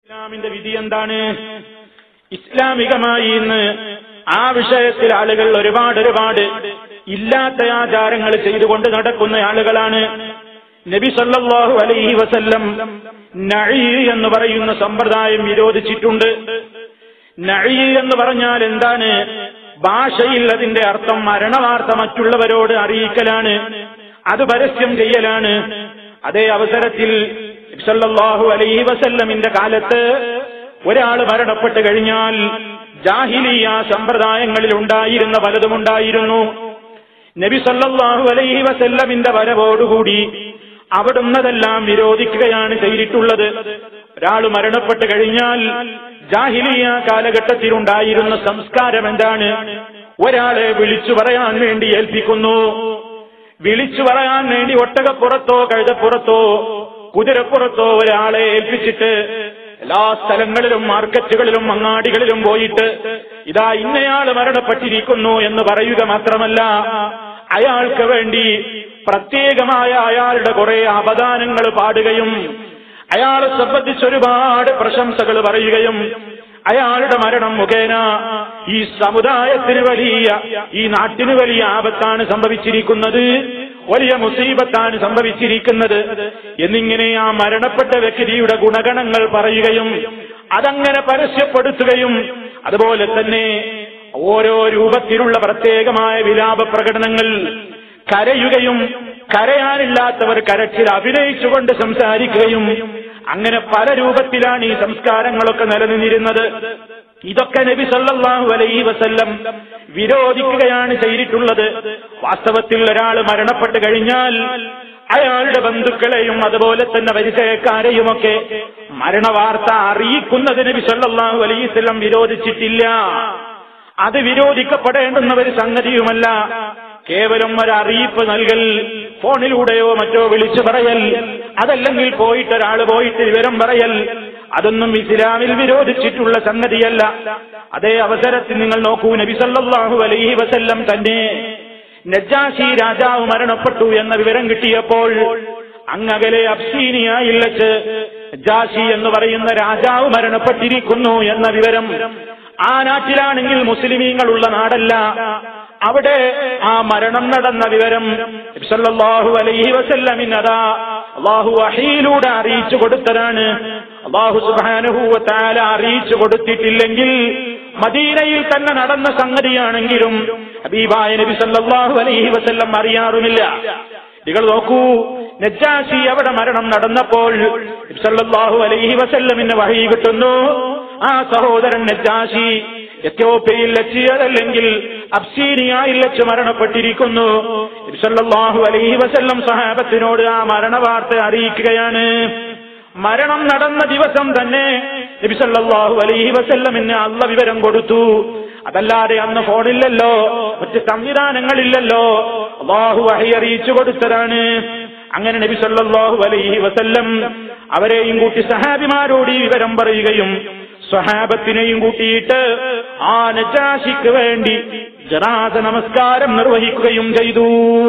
ഇസ്ലാമിന്റെ വിധി എന്താണ് ഇസ്ലാമികമായി ഇന്ന് ആ വിഷയത്തിൽ ആളുകൾ ഒരുപാട് ഒരുപാട് ഇല്ലാത്ത ആചാരങ്ങൾ ചെയ്തുകൊണ്ട് നടക്കുന്ന ആളുകളാണ് നബി സല്ലല്ലാഹു അലൈഹി വസല്ലം നഈ എന്ന് പറയുന്ന സമ്പ്രദായം വിരോധിച്ചിട്ടുണ്ട് നഈ എന്ന് പറഞ്ഞാൽ എന്താണ് ഭാഷയിൽ അതിന്റെ അർത്ഥം മരണവാർത്ത മറ്റുള്ളവരോട് അറിയിക്കലാണ് അത് പരസ്യം ചെയ്യലാണ് അതേ അവസരത്തിൽ സല്ലല്ലാഹു അലൈഹി വസല്ലമിന്റെ കാലത്ത് ഒരാൾ മരണപ്പെട്ട് കഴിഞ്ഞാൽ ജാഹിലിയ സമ്പ്രദായങ്ങളിൽ ഉണ്ടായിരുന്ന പലതും ഉണ്ടായിരുന്നു നബി സല്ലല്ലാഹു അലൈഹി വസല്ലമിന്റെ വരവോടുകൂടി അവിടുന്നതെല്ലാം വിരോധിക്കുകയാണ് ചെയ്തിട്ടുള്ളത് ഒരാൾ മരണപ്പെട്ട് കഴിഞ്ഞാൽ ജാഹിലിയ കാലഘട്ടത്തിൽ ഉണ്ടായിരുന്ന സംസ്കാരം എന്താണ് ഒരാളെ വിളിച്ചു പറയാൻ വേണ്ടി ഏൽപ്പിക്കുന്നു വിളിച്ചു പറയാൻ വേണ്ടി ഒട്ടകപ്പുറത്തോ കഴുതപ്പുറത്തോ കുതിരപ്പുറത്തോ ഒരാളെ ഏൽപ്പിച്ചിട്ട് എല്ലാ സ്ഥലങ്ങളിലും മാർക്കറ്റുകളിലും അങ്ങാടികളിലും പോയിട്ട് ഇതാ ഇന്നയാള് മരണപ്പെട്ടിരിക്കുന്നു എന്ന് പറയുക മാത്രമല്ല അയാൾക്ക് വേണ്ടി പ്രത്യേകമായ അയാളുടെ കുറെ അപദാനങ്ങൾ പാടുകയും അയാളെ സംബന്ധിച്ച് ഒരുപാട് പ്രശംസകൾ പറയുകയും അയാളുടെ മരണം മുഖേന ഈ സമുദായത്തിന് വലിയ ഈ നാട്ടിന് വലിയ ആപത്താണ് സംഭവിച്ചിരിക്കുന്നത് വലിയ മുസീബത്താണ് സംഭവിച്ചിരിക്കുന്നത് എന്നിങ്ങനെ ആ മരണപ്പെട്ട വ്യക്തിയുടെ ഗുണഗണങ്ങൾ പറയുകയും അതങ്ങനെ പരസ്യപ്പെടുത്തുകയും അതുപോലെ തന്നെ ഓരോ രൂപത്തിലുള്ള പ്രത്യേകമായ വിലാപ പ്രകടനങ്ങൾ കരയുകയും കരയാനില്ലാത്തവർ കരച്ചിൽ അഭിനയിച്ചുകൊണ്ട് സംസാരിക്കുകയും അങ്ങനെ പല രൂപത്തിലാണ് ഈ സംസ്കാരങ്ങളൊക്കെ നിലനിന്നിരുന്നത് ഇതൊക്കെ നബി സല്ലല്ലാഹു അലൈഹി വസല്ലം വിരോധിക്കുകയാണ് ചെയ്തിട്ടുള്ളത് വാസ്തവത്തിൽ ഒരാൾ മരണപ്പെട്ട് കഴിഞ്ഞാൽ അയാളുടെ ബന്ധുക്കളെയും അതുപോലെ തന്നെ പരിചയക്കാരെയുമൊക്കെ മരണവാർത്ത അറിയിക്കുന്നത് നബി സല്ലല്ലാഹു അലൈഹി വസല്ലം വിരോധിച്ചിട്ടില്ല അത് വിരോധിക്കപ്പെടേണ്ടുന്ന ഒരു സംഗതിയുമല്ല കേവലം ഒരു അറിയിപ്പ് നൽകൽ ഫോണിലൂടെയോ മറ്റോ വിളിച്ചു പറയൽ അതല്ലെങ്കിൽ പോയിട്ട് ഒരാൾ പോയിട്ട് വിവരം പറയൽ അതൊന്നും ഇസ്ലാമിൽ വിരോധിച്ചിട്ടുള്ള സംഗതിയല്ല അതേ അവസരത്തിൽ നിങ്ങൾ നോക്കൂ നബി സല്ലല്ലാഹു അലൈഹി വസല്ലം തന്നെ നജാശി രാജാവ് മരണപ്പെട്ടു എന്ന വിവരം കിട്ടിയപ്പോൾ അങ്ങകലെ അബ്സീനിയായിൽ വെച്ച് നജാശി എന്ന് പറയുന്ന രാജാവ് മരണപ്പെട്ടിരിക്കുന്നു എന്ന വിവരം ആ നാട്ടിലാണെങ്കിൽ മുസ്ലിമീങ്ങളുള്ള നാടല്ല അവിടെ ആ മരണം നടന്ന വിവരം സല്ലല്ലാഹു അലൈഹി വസല്ലമിന് അതാ അള്ളാഹു വഹയിലൂടെ അറിയിച്ചു കൊടുത്തതാണ് അള്ളാഹു സുബ്ഹാനഹു വതആല അറിയിച്ചു കൊടുത്തിട്ടില്ലെങ്കിൽ മദീനയിൽ തന്നെ നടന്ന സംഗതിയാണെങ്കിലും ഹബീബായ നബി സല്ലല്ലാഹു അലൈഹി വസല്ലം അറിയാറുമില്ല നിങ്ങൾ നോക്കൂ നജ്ജാശി അവിടെ മരണം നടന്നപ്പോൾ സല്ലല്ലാഹു അലൈഹി വസല്ലമിന് വഹി കിട്ടുന്നു ആ സഹോദരൻ നജ്ജാശി എത്യോപ്യയിൽ വെച്ച് അതല്ലെങ്കിൽ അബ്സീനിയയിൽ വെച്ച് മരണപ്പെട്ടിരിക്കുന്നു സല്ലല്ലാഹു അലൈഹി വസല്ലം സഹാബത്തിനോട് ആ മരണവാർത്ത അറിയിക്കുകയാണ് മരണം നടന്ന ദിവസം തന്നെ നബി സല്ലല്ലാഹു അലൈഹി വസല്ലമിന് അള്ള വിവരം കൊടുത്തു അതല്ലാതെ അന്ന് ഫോണില്ലല്ലോ മറ്റ് സംവിധാനങ്ങളില്ലല്ലോ അള്ളാഹു വഹി അറിയിച്ചു കൊടുത്തതാണ് അങ്ങനെ നബി സല്ലല്ലാഹു അലൈഹി വസല്ലം അവരെയും കൂട്ടി സഹാബിമാരോട് ഈ വിവരം പറയുകയും സ്വഹാബത്തിനെയും കൂട്ടിയിട്ട് ആ നജാശിക്ക് വേണ്ടി ജനാസ നമസ്കാരം നിർവഹിക്കുകയും ചെയ്തു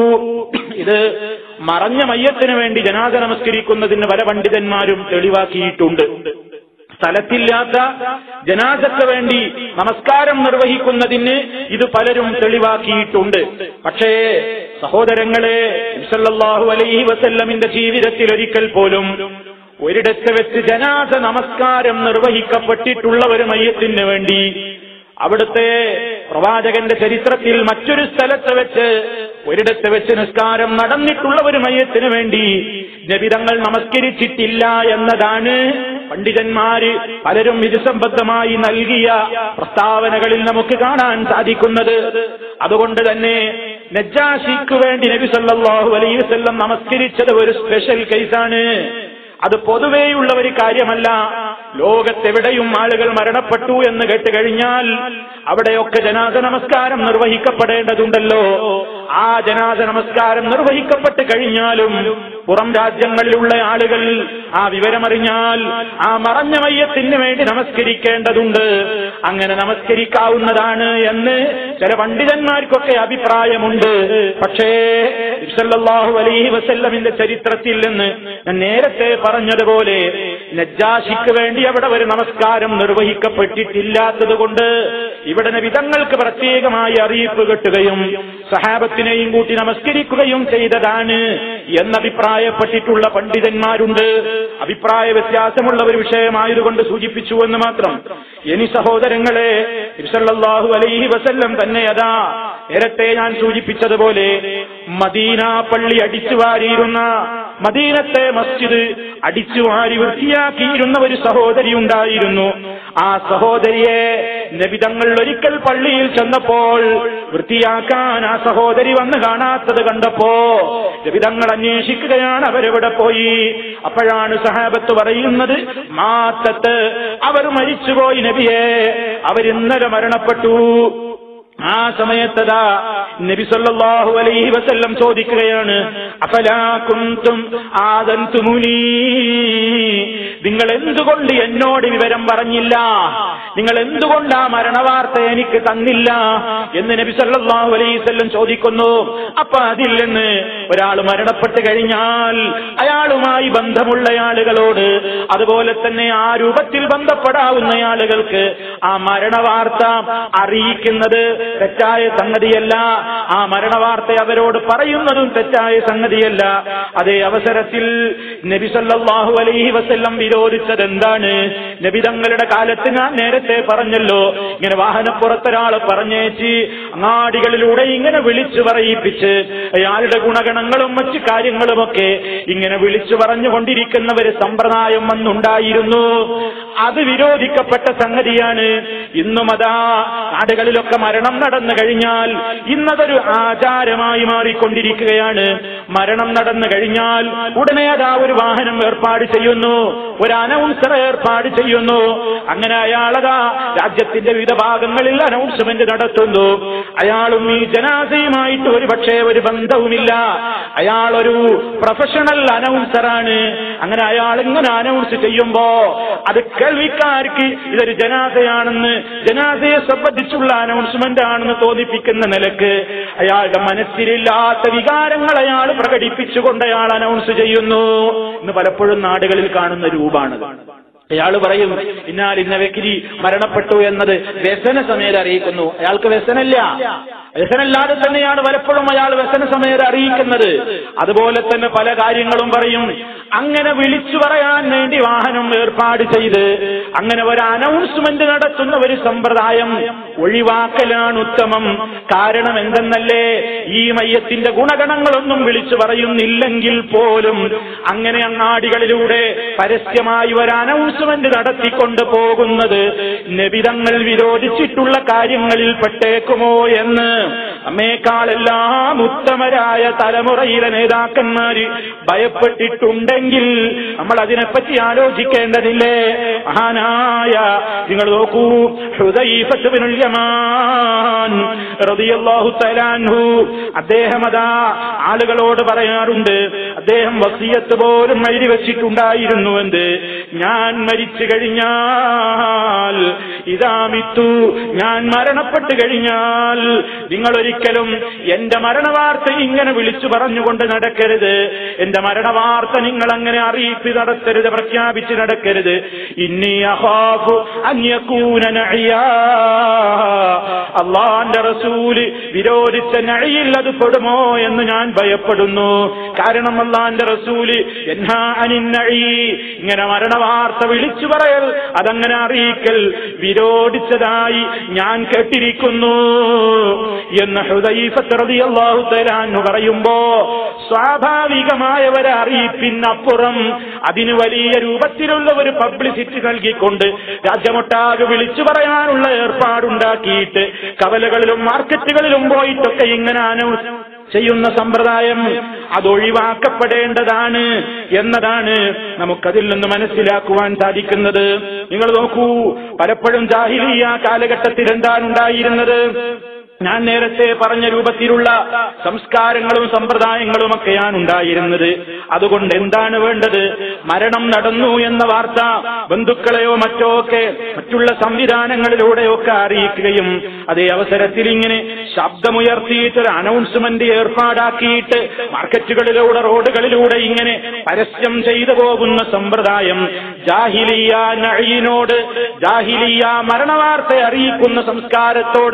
ഇത് മറഞ്ഞ മയ്യത്തിന് വേണ്ടി ജനാസ നമസ്കരിക്കുന്നതിന് പല പണ്ഡിതന്മാരും തെളിവാക്കിയിട്ടുണ്ട് സ്ഥലത്തില്ലാത്ത ജനാസക്ക് വേണ്ടി നമസ്കാരം നിർവഹിക്കുന്നതിന് ഇത് പലരും തെളിവാക്കിയിട്ടുണ്ട് പക്ഷേ സഹോദരങ്ങളെ സല്ലല്ലാഹു അലൈഹി വസല്ലമിന്റെ ജീവിതത്തിൽ ഒരിക്കൽ പോലും ഒരിടത്ത് വെച്ച് ജനാസ നമസ്കാരം നിർവഹിക്കപ്പെട്ടിട്ടുള്ള ഒരു മയ്യത്തിന് വേണ്ടി അവിടുത്തെ പ്രവാചകന്റെ ചരിത്രത്തിൽ മറ്റൊരു സ്ഥലത്ത് വെച്ച് ഒരിടത്ത് വെച്ച് നിസ്കാരം നടന്നിട്ടുള്ള ഒരു മയത്തിന് വേണ്ടി നബിതങ്ങൾ നമസ്കരിച്ചിട്ടില്ല എന്നതാണ് പണ്ഡിതന്മാര് പലരും ഇത് സംബന്ധമായി നൽകിയ പ്രസ്താവനകളിൽ നമുക്ക് കാണാൻ സാധിക്കുന്നത് അതുകൊണ്ട് തന്നെ നജ്ജാഷിക്ക് വേണ്ടി നബി സല്ലല്ലാഹു അലൈഹി വസല്ലം നമസ്കരിച്ചത് ഒരു സ്പെഷ്യൽ കേസാണ് അത് പൊതുവേയുള്ള ഒരു കാര്യമല്ല ലോകത്തെവിടെയും ആളുകൾ മരണപ്പെട്ടു എന്ന് കേട്ട് കഴിഞ്ഞാൽ അവിടെയൊക്കെ ജനാസ നമസ്കാരം നിർവഹിക്കപ്പെടേണ്ടതുണ്ടല്ലോ ആ ജനാസ നമസ്കാരം നിർവഹിക്കപ്പെട്ട് കഴിഞ്ഞാലും പുറം രാജ്യങ്ങളിലുള്ള ആളുകൾ ആ വിവരമറിഞ്ഞാൽ ആ മറഞ്ഞ മയ്യത്തിന് വേണ്ടി നമസ്കരിക്കേണ്ടതുണ്ട് അങ്ങനെ നമസ്കരിക്കാവുന്നതാണ് എന്ന് ചില പണ്ഡിതന്മാർക്കൊക്കെ അഭിപ്രായമുണ്ട് പക്ഷേ സല്ലല്ലാഹു അലൈഹി വസല്ലമിന്റെ ചരിത്രത്തിൽ നിന്ന് ഞാൻ നേരത്തെ പറഞ്ഞതുപോലെ നജ്ജാശിക്ക് വേണ്ടി അവിടെ ഒരു നമസ്കാരം നിർവഹിക്കപ്പെട്ടിട്ടില്ലാത്തത് കൊണ്ട് ഇവിടെ വിധങ്ങൾക്ക് പ്രത്യേകമായി അറിയിപ്പ് കിട്ടുകയും സഹാബത്തിനെയും കൂട്ടി നമസ്കരിക്കുകയും ചെയ്തതാണ് എന്നഭിപ്രായപ്പെട്ടിട്ടുള്ള പണ്ഡിതന്മാരുണ്ട് അഭിപ്രായ വ്യത്യാസമുള്ള ഒരു വിഷയമായതുകൊണ്ട് സൂചിപ്പിച്ചു എന്ന് മാത്രം ഇനി സഹോദരങ്ങളെ ഇർസല്ലാഹു അലൈഹി വസല്ലം തന്നെ അതാ നേരത്തെ ഞാൻ സൂചിപ്പിച്ചതുപോലെ മദീന പള്ളി അടിച്ചു വാരിയിരുന്ന മദീനത്തെ മസ്ജിദ് അടിച്ചു വാരി വൃത്തിയാക്കിയിരുന്ന ഒരു സഹോദരി ഉണ്ടായിരുന്നു ആ സഹോദരിയെ നബിതങ്ങൾ ഒരിക്കൽ പള്ളിയിൽ ചെന്നപ്പോൾ വൃത്തിയാക്കാൻ ആ സഹോദരി വന്ന് കാണാത്തത് കണ്ടപ്പോ നബിതങ്ങൾ അന്വേഷിക്കുകയാണ് അവരെവിടെ പോയി അപ്പോഴാണ് സഹാബത്ത് പറയുന്നത് മാത്തത്ത് അവർ മരിച്ചുപോയി നബിയെ അവരിന്നലെ മരണപ്പെട്ടു ആ സമയത്തതാ നബി സല്ലല്ലാഹു അലൈഹി വസല്ലം ചോദിക്കുകയാണ് അഫലാ കുന്തും ആദന്തുമുനി നിങ്ങൾ എന്തുകൊണ്ട് എന്നോട് വിവരം പറഞ്ഞില്ല നിങ്ങൾ എന്തുകൊണ്ട് ആ മരണവാർത്ത എനിക്ക് തന്നില്ല എന്ന് നബി സല്ലല്ലാഹു അലൈഹി വസല്ലം ചോദിക്കുന്നു അപ്പൊ അതിൽ നിന്ന് ഒരാൾ മരണപ്പെട്ട് കഴിഞ്ഞാൽ അയാളുമായി ബന്ധമുള്ള ആളുകളോട് അതുപോലെ തന്നെ ആ രൂപത്തിൽ ബന്ധപ്പെടാവുന്ന ആളുകൾക്ക് ആ മരണവാർത്ത അറിയിക്കുന്നത് തെറ്റായ സംഗതിയല്ല ആ മരണവാർത്ത അവരോട് പറയുന്നതും തെറ്റായ സംഗതിയല്ല അതേ അവസരത്തിൽ നബി സല്ലല്ലാഹു അലൈഹി വസല്ലം വിരോധിച്ചത് എന്താണ് നബി തങ്ങളുടെ കാലത്ത് ഞാൻ നേരത്തെ പറഞ്ഞല്ലോ ഇങ്ങനെ വാഹനപ്പുറത്തൊരാള് പറഞ്ഞേച്ച് അങ്ങാടികളിലൂടെ ഇങ്ങനെ വിളിച്ചു പറയിപ്പിച്ച് അയാളുടെ ഗുണഗണങ്ങളും മറ്റു കാര്യങ്ങളുമൊക്കെ ഇങ്ങനെ വിളിച്ചു പറഞ്ഞുകൊണ്ടിരിക്കുന്ന ഒരു സമ്പ്രദായം അന്നുണ്ടായിരുന്നു അത് വിരോധിക്കപ്പെട്ട സംഗതിയാണ് ഇന്നും അതാ നാടുകളിലൊക്കെ മരണം നടന്നു കഴിഞ്ഞാൽ ഇന്നതൊരു ആചാരമായി മാറിക്കൊണ്ടിരിക്കുകയാണ് മരണം നടന്നു കഴിഞ്ഞാൽ ഉടനെ അതാ ഒരു വാഹനം ഏർപ്പാട് ചെയ്യുന്നു ഒരു അനൗൺസർ ഏർപ്പാട് ചെയ്യുന്നു അങ്ങനെ അയാളതാ രാജ്യത്തിന്റെ വിവിധ ഭാഗങ്ങളിൽ അനൗൺസ്മെന്റ് നടത്തുന്നു അയാളും ഈ ജനാസയുമായിട്ട് ഒരു പക്ഷേ ഒരു ബന്ധവുമില്ല അയാൾ ഒരു പ്രൊഫഷണൽ അനൗൺസറാണ് അങ്ങനെ അയാൾ ഇങ്ങനെ അനൗൺസ് ചെയ്യുമ്പോ അത് കേൾവിക്കാർക്ക് ഇതൊരു ജനാസയാണെന്ന് ജനാസയെ സംബന്ധിച്ചുള്ള അനൗൺസ്മെന്റ് ആണെന്ന് തോന്നിപ്പിക്കുന്ന നിലക്ക് അയാളുടെ മനസ്സിലില്ലാത്ത വികാരങ്ങൾ അയാൾ പ്രകടിപ്പിച്ചുകൊണ്ട് അയാൾ അനൗൺസ് ചെയ്യുന്നു എന്ന് പലപ്പോഴും നാടുകളിൽ കാണുന്ന രൂപാണ് അയാൾ പറയും ഇന്നാൽ ഇന്ന വ്യക്തി മരണപ്പെട്ടു എന്നത് വ്യസന സമയത്ത് അറിയിക്കുന്നു അയാൾക്ക് വ്യസനമില്ല വ്യസനമില്ലാതെ തന്നെയാണ് പലപ്പോഴും അയാൾ വ്യസന സമയത്ത് അറിയിക്കുന്നത് അതുപോലെ തന്നെ പല കാര്യങ്ങളും പറയും അങ്ങനെ വിളിച്ചു പറയാൻ വേണ്ടി വാഹനം ഏർപ്പാട് ചെയ്ത് അങ്ങനെ ഒരു അനൗൺസ്മെന്റ് നടത്തുന്ന ഒരു സമ്പ്രദായം ഒഴിവാക്കലാണ് ഉത്തമം കാരണം എന്തെന്നല്ലേ ഈ മയ്യത്തിന്റെ ഗുണഗണങ്ങളൊന്നും വിളിച്ചു പറയുന്നില്ലെങ്കിൽ പോലും അങ്ങനെ അങ്ങാടികളിലൂടെ പരസ്യമായി ഒരു അനൗൺസ്മെന്റ് നടത്തിക്കൊണ്ട് പോകുന്നത് നബിതങ്ങൾ വിരോധിച്ചിട്ടുള്ള കാര്യങ്ങളിൽ പെട്ടേക്കുമോ എന്ന് നമ്മേക്കാളെല്ലാം ഉത്തമരായ തലമുറയിലെ നേതാക്കന്മാര് ഭയപ്പെട്ടിട്ടുണ്ടെങ്കിൽ നമ്മൾ അതിനെപ്പറ്റി ആലോചിക്കേണ്ടതില്ലേ മഹാനായ നിങ്ങൾ നോക്കൂ ഹൃദയീഫത്ത് ബിനുൽ യമാൻ റളിയല്ലാഹു തആല അൻഹു അദ്ദേഹം അതാ ആളുകളോട് പറയാറുണ്ട് അദ്ദേഹം വസിയത്ത് പോലും എഴുതി വെച്ചിട്ടുണ്ടായിരുന്നു എന്ത് ഞാൻ മരിച്ചു കഴിഞ്ഞാൽ ഇതാമിത്തു ഞാൻ മരണപ്പെട്ടു കഴിഞ്ഞാൽ നിങ്ങൾ ഒരിക്കലും എന്റെ മരണവാർത്ത ഇങ്ങനെ വിളിച്ചു പറഞ്ഞുകൊണ്ട് നടക്കരുത് എന്റെ മരണവാർത്ത നിങ്ങൾ അങ്ങനെ അറിയിപ്പ് നടത്തരുത് പ്രഖ്യാപിച്ച് നടക്കരുത് ഇന്നി അഹാഫു അന്യക്കൂന നഅ്യാ. അള്ളാന്റെ റസൂല് വിരോധിച്ച നഴിയിൽ അത് പെടുമോ എന്ന് ഞാൻ ഭയപ്പെടുന്നു കാരണം അള്ളാന്റെ റസൂല് എന്നാ അനിന്നഴി ഇങ്ങനെ മരണവാർത്ത വിളിച്ചു പറയൽ അതങ്ങനെ അറിയിക്കൽ വിരോധിച്ചതായി ഞാൻ കേട്ടിരിക്കുന്നു എന്ന് ഹൃദയീഫത്ത് റളിയല്ലാഹു തആല അൻഹു പറയുമ്പോ സ്വാഭാവികമായ ഒരു അറിയിപ്പിനപ്പുറം അതിന് വലിയ രൂപത്തിലുള്ള ഒരു പബ്ലിസിറ്റി നൽകിക്കൊണ്ട് രാജ്യമൊട്ടാകെ വിളിച്ചു പറയാനുള്ള ഏർപ്പാടുണ്ടാക്കിയിട്ട് കവലകളിലും മാർക്കറ്റുകളിലും പോയിട്ടൊക്കെ ഇങ്ങനെ അനൗൺസ് ചെയ്യുന്ന സമ്പ്രദായം അതൊഴിവാക്കപ്പെടേണ്ടതാണ് എന്നതാണ് നമുക്കതിൽ നിന്ന് മനസ്സിലാക്കുവാൻ സാധിക്കുന്നത് നിങ്ങൾ നോക്കൂ പലപ്പോഴും ജാഹിലിയ കാലഘട്ടത്തിൽ എന്താണ് ഉണ്ടായിരുന്നത് ഞാൻ നേരത്തെ പറഞ്ഞ രൂപത്തിലുള്ള സംസ്കാരങ്ങളും സമ്പ്രദായങ്ങളും ഒക്കെയാണ് ഉണ്ടായിരുന്നത് അതുകൊണ്ട് എന്താണ് വേണ്ടത് മരണം നടന്നു എന്ന വാർത്ത ബന്ധുക്കളെയോ മറ്റോ ഒക്കെ മറ്റുള്ള സംവിധാനങ്ങളിലൂടെയൊക്കെ അറിയിക്കുകയും അതേ അവസരത്തിൽ ഇങ്ങനെ ശബ്ദമുയർത്തിയിട്ട് ഒരു അനൗൺസ്മെന്റ് ഏർപ്പാടാക്കിയിട്ട് മാർക്കറ്റുകളിലൂടെ റോഡുകളിലൂടെ ഇങ്ങനെ പരസ്യം ചെയ്തു പോകുന്ന സമ്പ്രദായം ജാഹിലിയ നഴിയിനോട് ജാഹിലിയ മരണവാർത്ത അറിയിക്കുന്ന സംസ്കാരത്തോട്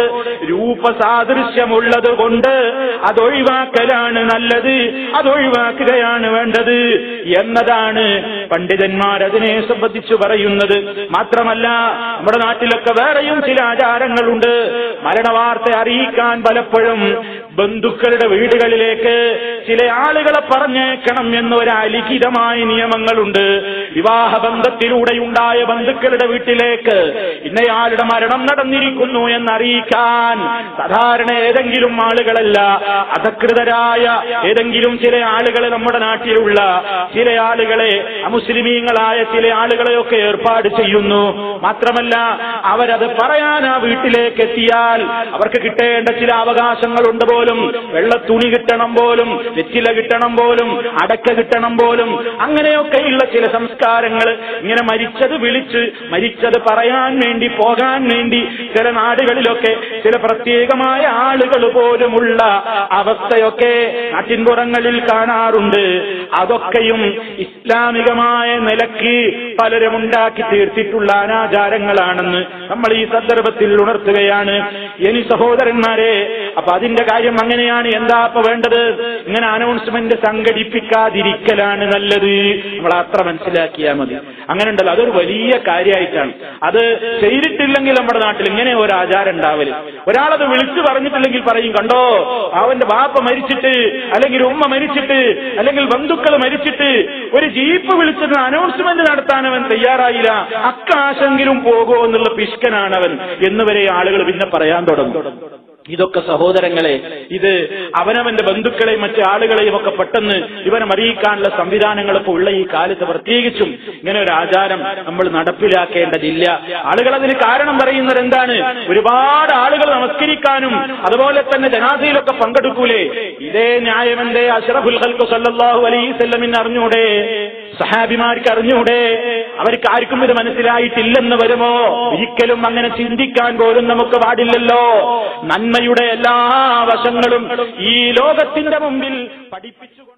രൂപസാദൃശ്യമുള്ളത് കൊണ്ട് അതൊഴിവാക്കലാണ് നല്ലത് അതൊഴിവാക്കുകയാണ് വേണ്ടത് എന്നതാണ് പണ്ഡിതന്മാർ അതിനെ സംബന്ധിച്ചു പറയുന്നത് മാത്രമല്ല നമ്മുടെ നാട്ടിലൊക്കെ വേറെയും ചില ആചാരങ്ങളുണ്ട് മരണവാർത്ത അറിയിക്കാൻ പലപ്പോഴും ബന്ധുക്കളുടെ വീടുകളിലേക്ക് ചില ആളുകളെ പറഞ്ഞേക്കണം എന്നൊരു അലിഖിതമായ നിയമങ്ങളുണ്ട് വിവാഹ ബന്ധത്തിലൂടെയുണ്ടായ ബന്ധുക്കളുടെ വീട്ടിലേക്ക് ഇന്നയാളുടെ മരണം നടന്നിരിക്കുന്നു എന്നറിയിക്കാൻ സാധാരണ ഏതെങ്കിലും ആളുകളല്ല അധകൃതരായ ഏതെങ്കിലും ചില ആളുകളെ നമ്മുടെ നാട്ടിലുള്ള ചില ആളുകളെ അമുസ്ലിമീങ്ങളായ ചില ആളുകളെയൊക്കെ ഏർപ്പാട് ചെയ്യുന്നു മാത്രമല്ല അവരത് പറയാൻ ആ വീട്ടിലേക്ക് എത്തിയാൽ അവർക്ക് കിട്ടേണ്ട ചില അവകാശങ്ങളുണ്ട് പോലും വെള്ളത്തുണി കിട്ടണം പോലും വെറ്റില കിട്ടണം പോലും അടക്ക കിട്ടണം പോലും അങ്ങനെയൊക്കെയുള്ള ചില സംസ്കാരങ്ങൾ ഇങ്ങനെ മരിച്ചത് വിളിച്ച് മരിച്ചത് പറയാൻ വേണ്ടി പോകാൻ വേണ്ടി ചില നാടുകളിലൊക്കെ ചില പ്രത്യേകമായ ആളുകൾ പോലുമുള്ള അവസ്ഥയൊക്കെ നാട്ടിൻപുറങ്ങളിൽ കാണാറുണ്ട് അതൊക്കെയും ഇസ്ലാമികമായ നിലക്ക് പലരും ഉണ്ടാക്കി തീർത്തിട്ടുള്ള അനാചാരങ്ങളാണെന്ന് നമ്മൾ ഈ സന്ദർഭത്തിൽ ഉണർത്തുകയാണ് ഇനി സഹോദരന്മാരെ അപ്പൊ അതിന്റെ കാര്യം അങ്ങനെയാണ് എന്താ അപ്പൊ വേണ്ടത് ഇങ്ങനെ അനൗൺസ്മെന്റ് സംഘടിപ്പിക്കാതിരിക്കലാണ് നല്ലത് നമ്മൾ അത്ര മനസ്സിലാക്കിയാൽ മതി അങ്ങനെ ഉണ്ടല്ലോ അതൊരു വലിയ കാര്യമായിട്ടാണ് അത് ചെയ്തിട്ടില്ലെങ്കിൽ നമ്മുടെ നാട്ടിൽ ഇങ്ങനെ ഒരു ആചാരം ഉണ്ടാവല് ഒരാളത് വിളിച്ചു പറഞ്ഞിട്ടില്ലെങ്കിൽ പറയും കണ്ടോ അവന്റെ ബാപ്പ മരിച്ചിട്ട് അല്ലെങ്കിൽ ഉമ്മ മരിച്ചിട്ട് അല്ലെങ്കിൽ ബന്ധുക്കൾ മരിച്ചിട്ട് ഒരു ജീപ്പ് വിളിച്ചത് അനൗൺസ്മെന്റ് നടത്താൻ അവൻ തയ്യാറായില്ല അക്കാശെങ്കിലും പോകുമോ എന്നുള്ള പിഷ്കനാണവൻ എന്നുവരെ ആളുകൾ പിന്നെ പറയാൻ തുടങ്ങും ഇതൊക്കെ സഹോദരങ്ങളെ ഇത് അവനവന്റെ ബന്ധുക്കളെയും മറ്റു ആളുകളെയും ഒക്കെ പെട്ടെന്ന് ഇവനെ അറിയിക്കാനുള്ള സംവിധാനങ്ങളൊക്കെ ഉള്ള ഈ കാലത്ത് പ്രത്യേകിച്ചും ഇങ്ങനെ ഒരു ആചാരം നമ്മൾ നടപ്പിലാക്കേണ്ടതില്ല ആളുകൾ അതിന് കാരണം പറയുന്നത് എന്താണ് ഒരുപാട് ആളുകൾ നമസ്കരിക്കാനും അതുപോലെ തന്നെ ജനാസയിലൊക്കെ പങ്കെടുക്കൂലേ ഇതേ ന്യായമെന്തേ അഷറഫുൽ ഖൽഖു സല്ലല്ലാഹു അലൈഹി വസല്ലമിന് അറിഞ്ഞൂടെ സഹാബിമാർക്ക് അറിഞ്ഞൂടെ അവർക്ക് ആർക്കും ഇത് മനസ്സിലായിട്ടില്ലെന്ന് വരുമോ ഒരിക്കലും അങ്ങനെ ചിന്തിക്കാൻ പോലും നമുക്ക് പാടില്ലല്ലോ നന്മയുടെ എല്ലാ വശങ്ങളും ഈ ലോകത്തിന്റെ മുമ്പിൽ പഠിപ്പിച്ചു